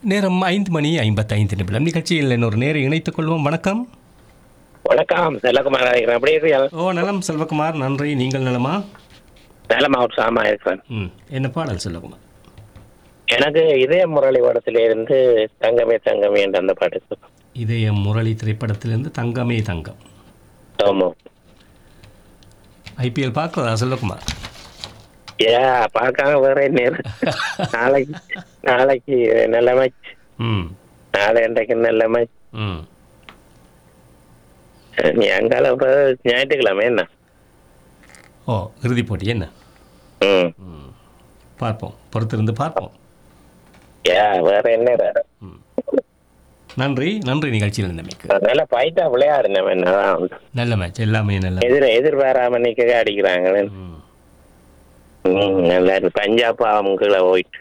நேரம் ஐந்து மணி ஐம்பத்தைந்து நிமிடம் நிகழ்ச்சியில் இன்னொரு நேரம் இணைத்துக் கொள்வோம் வணக்கம் வணக்கம் செல்லகுமார் இருக்கிறேன் எப்படி இருக்கீங்க ஓ நலம் செல்வகுமார் நன்றி நீங்கள் நலமா நலமா உற்சாகமா இருக்கிறேன் ம் என்ன பாடல் செல்வகுமார் எனக்கு இதய முரளி படத்தில இருந்து தங்கமே தங்கமே என்ற அந்த பாட்டு இதய முரளி திரைப்படத்திலிருந்து தங்கமே தங்கம் ஆமா ஐபிஎல் பார்க்குறதா செல்வகுமார் ஏ பார்க்காம வேற என்ன இருக்கு? நாளைக்கு நாளைக்கு நல்ல மேட்ச் ம் நாளை இன்றைக்கு நல்ல மேட்ச் ம் நீ அங்கால இப்ப ஞாயிற்றுக்கிழமை என்ன ஓ இறுதிப் போட்டி என்ன ம் ம் பார்ப்போம் பொறுத்திருந்து பார்ப்போம் ஏ வேற என்ன வேற நன்றி நன்றி நிகழ்ச்சியில் இருந்தமைக்கு நல்ல ஃபைட்டா விளையாடுனவன் என்னதான் உண்டு. நல்ல மேட்ச் எல்லாமே நல்ல எதிர எதிர்பாராம நிக்க அடிக்கிறாங்களே ம் ம், நல்லா இருக்கு பஞ்சாப் அவங்க கீழே போயிட்டு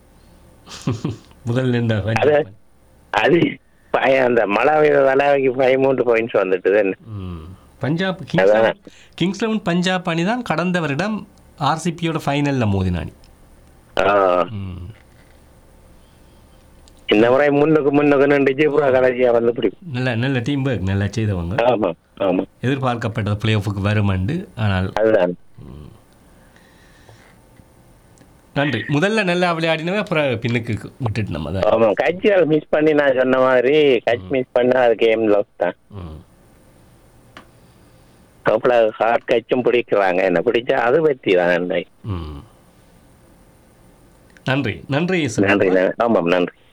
முதல் நின்ற அது அது பய அந்த மழை விலைக்கு பதிமூன்று பாயிண்ட்ஸ் வந்துட்டு ம். பஞ்சாப் கிங்ஸ் அதான். லெவன் கிங்ஸ் லெவன் பஞ்சாப் அணி தான் கடந்த வருடம் ஆர்சிபியோட ஃபைனலில் மோதின அணி ம். இந்த முறை முன்னுக்கு முன்னுக்கு நின்று ஜீப்ரா கடைசியா வந்து பிடிக்கும் நல்ல நல்ல டீம் ஒர்க் நல்லா செய்தவங்க ஆமா ஆமா எதிர்பார்க்கப்பட்டது பிளே ஆஃபுக்கு வருமண்டு ஆனால் அதுதான் நன்றி முதல்ல நல்லா விளையாடினவே அப்புறம் பின்னுக்கு விட்டுட்டு நம்ம தான் ஆமா கட்சிகள் மிஸ் பண்ணி நான் சொன்ன மாதிரி கட்சி மிஸ் பண்ணா அது கேம் லாஸ் தான் ம். அவ்வளவு ஹார்ட் கட்சும் பிடிக்கிறாங்க என்ன பிடிச்சா அது பற்றி தான் ம். நன்றி நன்றி நன்றி சார் ஆமாம் நன்றி